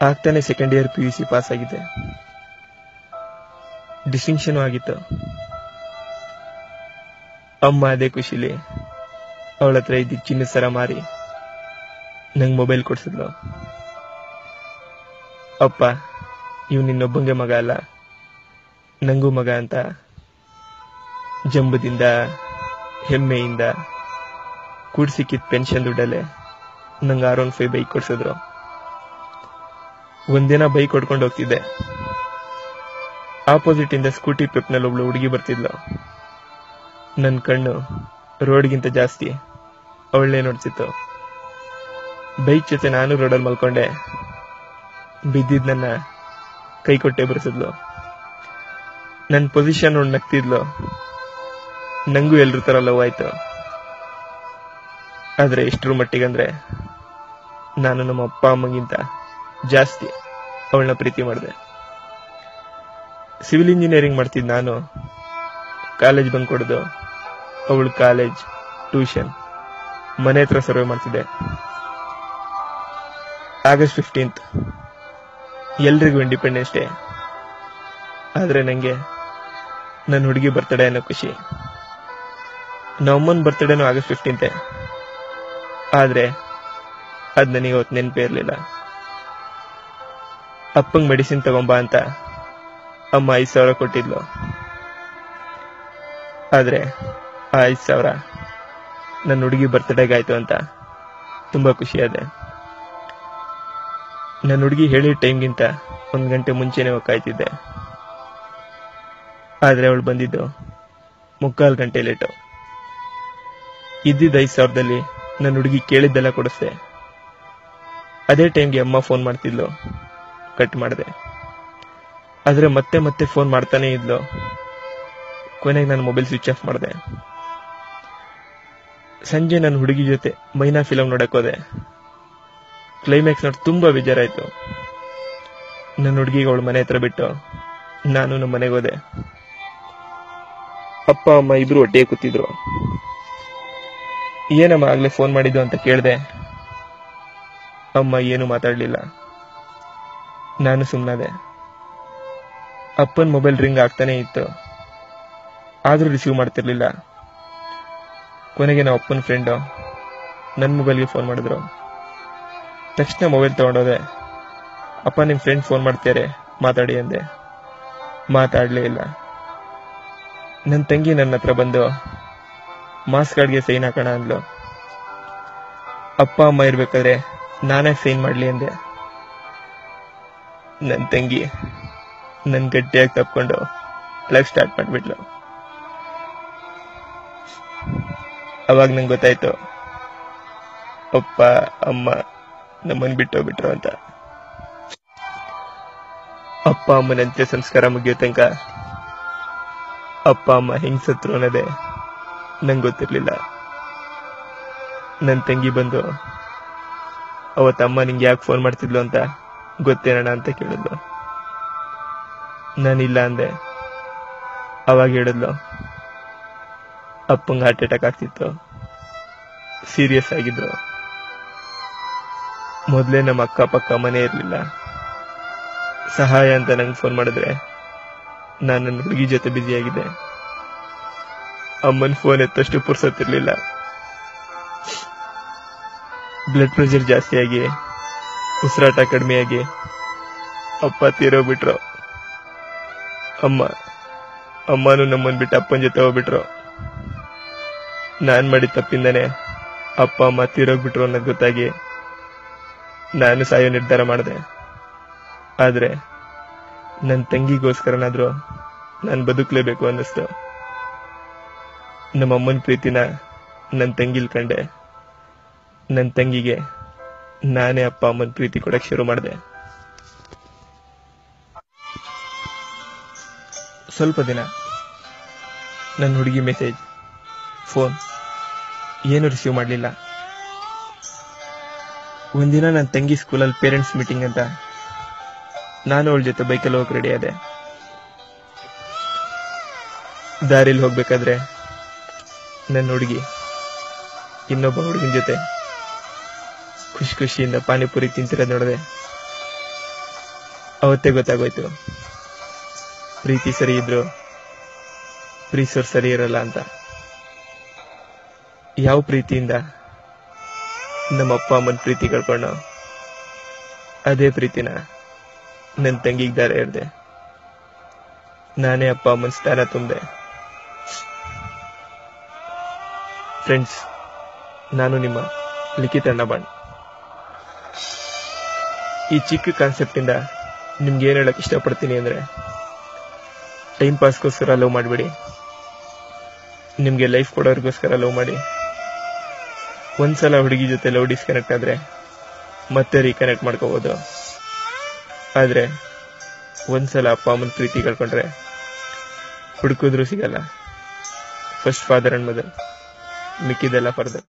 ಆಗ್ತಾನೆ second year P U C pass ಆಗಿದೆ distinction ಆಗಿತ್ತು ಅಮ್ಮ ಅದೇ ಖುಷಿಲಿ ಅವಳ ಹತ್ರ ಇದ್ದಿದ್ದ ಚಿನ್ನ ಸರ ಮಾರಿ ನಂಗೆ ಮೊಬೈಲ್ ಕೊಡ್ಸಿದ್ಲು ಅಪ್ಪ ಇವ್ ನಿನ್ನೊಬ್ಬಂಗೆ ಮಗ ಅಲ್ಲ ನಂಗೂ ಮಗ ಅಂತ ಜಂಬದಿಂದ ಹೆಮ್ಮೆಯಿಂದ ಕೂಡ್ಸಿಕ್ಕಿದ್ ಪೆನ್ಷನ್ ದುಡ್ಡಲ್ಲೇ ನಂಗೆ ಆರ್ ಒನ್ ಫೈವ್ ಬೈಕ್ ಕೊಡ್ಸಿದ್ರು ಒಂದಿನ ಬೈಕ್ ಹೊಡ್ಕೊಂಡು ಹೋಗ್ತಿದ್ದೆ ಆಪೋಸಿಟ್ ಇಂದ ಸ್ಕೂಟಿ ಪೆಪ್ನಲ್ಲಿ ಒಬ್ಳು ಹುಡುಗಿ ಬರ್ತಿದ್ಲು ನನ್ನ ಕಣ್ಣು ರೋಡ್ಗಿಂತ ಜಾಸ್ತಿ ಅವಳನ್ನೇ ನೋಡ್ತಿತ್ತು ಬೈಕ್ ಜೊತೆ ನಾನು ರೋಡಲ್ಲಿ ಮಲ್ಕೊಂಡೆ ಬಿದ್ದಿದ್ ನನ್ನ ಕೈ ಕೊಟ್ಟೆ ಬರ್ಸಿದ್ಲು ನನ್ನ ಪೊಸಿಷನ್ ನೋಡಿ ನಗ್ತಿದ್ಲು ನಂಗೂ ಎಲ್ರ ತರ ಲವ್ ಆಯ್ತು ಆದ್ರೆ ಎಷ್ಟರ ಮಟ್ಟಿಗಂದ್ರೆ ನಾನು ನಮ್ಮ ಅಪ್ಪ ಅಮ್ಮಗಿಂತ ಜಾಸ್ತಿ ಅವಳನ್ನ ಪ್ರೀತಿ ಮಾಡಿದೆ ಸಿವಿಲ್ ಇಂಜಿನಿಯರಿಂಗ್ ಮಾಡ್ತಿದ್ ನಾನು ಕಾಲೇಜ್ ಬಂಕ್ ಕೊಡೋದು ಅವಳು ಕಾಲೇಜ್ ಟ್ಯೂಷನ್ ಮನೆ ಹತ್ರ ಸರ್ವೆ ಮಾಡ್ತಿದ್ದೆ ಆಗಸ್ಟ್ ಫಿಫ್ಟೀನ್ತ್ ಎಲ್ರಿಗೂ ಇಂಡಿಪೆಂಡೆನ್ಸ್ ಡೇ ಆದ್ರೆ ನಂಗೆ ನನ್ನ ಹುಡುಗಿ ಬರ್ತಡೇ ಅನ್ನೋ ಖುಷಿ ನಮ್ಮನ್ ಬರ್ತಡೇನು ಆಗಸ್ಟ್ ಫಿಫ್ಟೀನ್ತೆ ಆದ್ರೆ ಅದ್ ನನಗೆ ಅವತ್ತು ನೆನಪೇ ಇರ್ಲಿಲ್ಲ ಅಪ್ಪಂಗ್ ಮೆಡಿಸಿನ್ ತಗೊಂಬ ಅಂತ ಅಮ್ಮ ಐದ್ ಸಾವಿರ ಕೊಟ್ಟಿದ್ಲು ಆದ್ರೆ ಆ ಐದ್ ಸಾವಿರ ನನ್ನ ಹುಡುಗಿ ಬರ್ತಡೇಗಾಯ್ತು ಅಂತ ತುಂಬಾ ಖುಷಿ ಆದೆ ನನ್ನ ಹುಡುಗಿ ಹೇಳಿದ ಟೈಮ್ಗಿಂತ ಒಂದ್ ಗಂಟೆ ಮುಂಚೆನೆ ಹೋಗ್ ಕಾಯ್ತಿದ್ದೆ ಆದ್ರೆ ಅವಳು ಬಂದಿದ್ದು ಮುಕ್ಕಾಲ್ ಗಂಟೆ ಲೇಟು ಇದ್ದಿದ್ದ ಐದ್ ಸಾವಿರದಲ್ಲಿ ನನ್ನ ಹುಡುಗಿ ಕೇಳಿದ್ದೆಲ್ಲ ಕೊಡಿಸ್ದೆ ಅದೇ ಟೈಮ್ಗೆ ಅಮ್ಮ ಫೋನ್ ಮಾಡ್ತಿದ್ಲು ಕಟ್ ಮಾಡಿದೆ ಆದ್ರೆ ಮತ್ತೆ ಮತ್ತೆ ಫೋನ್ ಮಾಡ್ತಾನೆ ಇದ್ಲು ಕೊನೆಗೆ ನಾನು ಮೊಬೈಲ್ ಸ್ವಿಚ್ ಆಫ್ ಮಾಡಿದೆ ಸಂಜೆ ನನ್ನ ಹುಡುಗಿ ಜೊತೆ ಮೈನಾ ಫಿಲಂ ನೋಡಕ್ ಹೋದೆ ಕ್ಲೈಮ್ಯಾಕ್ಸ್ ನೋಡಿ ತುಂಬಾ ಬೇಜಾರಾಯ್ತು ನನ್ನ ಹುಡುಗಿಗೆ ಅವಳ ಮನೆ ಹತ್ರ ಬಿಟ್ಟು ನಾನು ನಮ್ಮ ಮನೆಗೆ ಹೋದೆ ಅಪ್ಪ ಅಮ್ಮ ಇಬ್ರು ಒಟ್ಟಿಗೆ ಕೂತಿದ್ರು ಏನಮ್ಮ ಆಗ್ಲೇ ಫೋನ್ ಮಾಡಿದ್ದು ಅಂತ ಕೇಳ್ದೆ ಅಮ್ಮ ಏನು ಮಾತಾಡ್ಲಿಲ್ಲ ನಾನು ಸುಮ್ಮನಾದೆ ಅಪ್ಪನ ಮೊಬೈಲ್ ರಿಂಗ್ ಆಗ್ತಾನೆ ಇತ್ತು ಆದ್ರೂ ರಿಸೀವ್ ಮಾಡ್ತಿರ್ಲಿಲ್ಲ ಕೊನೆಗೆ ನಾವು ಅಪ್ಪನ ಫ್ರೆಂಡು ನನ್ನ ಮೊಬೈಲ್ಗೆ ಫೋನ್ ಮಾಡಿದ್ರು ತಕ್ಷಣ ಮೊಬೈಲ್ ತಗೊಂಡೋದೆ ಅಪ್ಪ ನಿಮ್ ಫ್ರೆಂಡ್ ಫೋನ್ ಮಾಡ್ತಾರೆ ಮಾತಾಡಿ ಅಂದೆ ಮಾತಾಡ್ಲೇ ಇಲ್ಲ ನನ್ನ ತಂಗಿ ನನ್ನ ಹತ್ರ ಬಂದು ಮಾಸ್ ಕಾರ್ಡ್ಗೆ ಸೈನ್ ಹಾಕೋಣ ಅಂದ್ಲು ಅಪ್ಪ ಅಮ್ಮ ಇರ್ಬೇಕಾದ್ರೆ ನಾನೇ ಸೈನ್ ಮಾಡ್ಲಿ ಅಂದೆ ನನ್ನ ತಂಗಿ ನನ್ ಗಟ್ಟಿಯಾಗಿ ತಪ್ಕೊಂಡು ಅಳಕ್ ಸ್ಟಾರ್ಟ್ ಮಾಡ್ಬಿಟ್ಲು ಅವಾಗ ನಂಗೆ ಗೊತ್ತಾಯ್ತು ಅಪ್ಪ ಅಮ್ಮ ನಮ್ಮನ್ ಬಿಟ್ಟೋಗ್ಬಿಟ್ರು ಅಂತ ಅಪ್ಪ ಅಮ್ಮನ ಅಂತ್ಯ ಸಂಸ್ಕಾರ ಮುಗಿಯೋ ತನಕ ಅಪ್ಪ ಅಮ್ಮ ಹೆಂಗ್ ಸತ್ರು ಅನ್ನೋದೇ ನಂಗೆ ಗೊತ್ತಿರ್ಲಿಲ್ಲ ನನ್ನ ತಂಗಿ ಬಂದು ಅವತ್ತ ಅಮ್ಮ ನಿಂಗೆ ಯಾಕೆ ಫೋನ್ ಮಾಡ್ತಿದ್ಲು ಅಂತ ಗೊತ್ತೇನಣ್ಣ ಅಂತ ಕೇಳಿದ್ಲು ನಾನಿಲ್ಲ ಅಂದೆ ಅವಾಗ ಹೇಳಿದ್ಲು ಅಪ್ಪಂಗೆ ಹಾರ್ಟ್ ಅಟ್ಯಾಕ್ ಆಗ್ತಿತ್ತು ಸೀರಿಯಸ್ ಆಗಿದ್ರು ಮೊದಲೇ ನಮ್ಮ ಅಕ್ಕಪಕ್ಕ ಮನೆ ಇರಲಿಲ್ಲ ಸಹಾಯ ಅಂತ ನಂಗೆ ಫೋನ್ ಮಾಡಿದ್ರೆ ನಾನು ನನ್ನ ಹುಡುಗಿ ಜೊತೆ ಬ್ಯುಸಿ ಆಗಿದ್ದೆ ಅಮ್ಮನ ಫೋನ್ ಎತ್ತಷ್ಟು ಪುರ್ಸತ್ತಿರ್ಲಿಲ್ಲ ಬ್ಲಡ್ ಪ್ರೆಷರ್ ಜಾಸ್ತಿ ಆಗಿ ಉಸಿರಾಟ ಕಡಿಮೆ ಆಗಿ ಅಪ್ಪ ತೀರೋಗ್ಬಿಟ್ರು ಅಮ್ಮ ಅಮ್ಮನು ನಮ್ಮನ್ ಬಿಟ್ಟು ಅಪ್ಪನ ಜೊತೆ ಹೋಗ್ಬಿಟ್ರು ನಾನ್ ಮಾಡಿದ ತಪ್ಪಿಂದಾನೆ ಅಪ್ಪ ಅಮ್ಮ ತೀರೋಗ್ಬಿಟ್ರು ಅನ್ನೋದು ಗೊತ್ತಾಗಿ ನಾನು ಸಾಯೋ ನಿರ್ಧಾರ ಮಾಡಿದೆ ಆದ್ರೆ ನನ್ನ ತಂಗಿಗೋಸ್ಕರನಾದ್ರೂ ನಾನು ಬದುಕಲೇಬೇಕು ಅನ್ನಿಸ್ತು ನಮ್ಮ ಅಮ್ಮನ ಪ್ರೀತಿನ ನನ್ನ ತಂಗಿಲ್ ಕಂಡೆ ನನ್ನ ತಂಗಿಗೆ ನಾನೇ ಅಪ್ಪ ಅಮ್ಮನ ಪ್ರೀತಿ ಕೊಡಕ್ ಶುರು ಮಾಡಿದೆ ಸ್ವಲ್ಪ ದಿನ ನನ್ನ ಹುಡುಗಿ ಮೆಸೇಜ್ ಫೋನ್ ಏನು ರಿಸೀವ್ ಮಾಡಲಿಲ್ಲ ಒಂದಿನ ನನ್ನ ತಂಗಿ ಸ್ಕೂಲಲ್ಲಿ ಪೇರೆಂಟ್ಸ್ ಮೀಟಿಂಗ್ ಅಂತ ನಾನು ಅವಳ ಜೊತೆ ಬೈಕಲ್ಲಿ ಹೋಗಕ್ಕೆ ರೆಡಿ ಆದೆ ದಾರಿಲಿ ಹೋಗ್ಬೇಕಾದ್ರೆ ನನ್ನ ಹುಡುಗಿ ಇನ್ನೊಬ್ಬ ಹುಡುಗನ ಜೊತೆ ಖುಷಿ ಖುಷಿಯಿಂದ ಪಾನಿಪುರಿ ತಿಂತಿರೋದು ನೋಡಿದೆ ಅವತ್ತೇ ಗೊತ್ತಾಗೋಯ್ತು ಪ್ರೀತಿ ಸರಿ ಇದ್ರು ಪ್ರೀತಿಸೋರ್ ಸರಿ ಇರಲ್ಲ ಅಂತ ಯಾವ ಪ್ರೀತಿಯಿಂದ ನಮ್ಮ ಅಪ್ಪ ಅಮ್ಮನ ಪ್ರೀತಿ ಕಳ್ಕೊಂಡು ಅದೇ ಪ್ರೀತಿನ ನನ್ನ ತಂಗಿಗೆ ದಾರ ಇರ್ದೆ ನಾನೇ ಅಪ್ಪ ಅಮ್ಮನ ಸ್ಥಾನ ತುಂಬಿದೆ ಫ್ರೆಂಡ್ಸ್ ನಾನು ನಿಮ್ಮ ಲಿಖಿತ್ ಅಣ್ಣಬಣ್ ಈ ಚಿಕ್ಕ ಕಾನ್ಸೆಪ್ಟ್ ಇಂದ ನಿಮ್ಗೆ ಏನ್ ಹೇಳಕ್ ಇಷ್ಟಪಡ್ತೀನಿ ಅಂದ್ರೆ ಟೈಮ್ ಪಾಸ್ಗೋಸ್ಕರ ಲವ್ ಮಾಡಬೇಡಿ ನಿಮ್ಗೆ ಲೈಫ್ ಕೊಡೋರ್ಗೋಸ್ಕರ ಲವ್ ಮಾಡಿ ಒಂದ್ಸಲ ಹುಡುಗಿ ಜೊತೆ ಲವ್ ಡಿಸ್ಕನೆಕ್ಟ್ ಆದ್ರೆ ಮತ್ತೆ ರೀಕನೆಕ್ಟ್ ಮಾಡ್ಕೋಬಹುದು ಆದ್ರೆ ಒಂದ್ಸಲ ಅಪ್ಪ ಅಮ್ಮನ ಪ್ರೀತಿ ಕಳ್ಕೊಂಡ್ರೆ ಹುಡುಕಿದ್ರು ಸಿಗಲ್ಲ ಫಸ್ಟ್ ಫಾದರ್ ಅಂಡ್ ಮದರ್ ಮಿಕ್ಕಿದೆಲ್ಲ ಫರ್ದರ್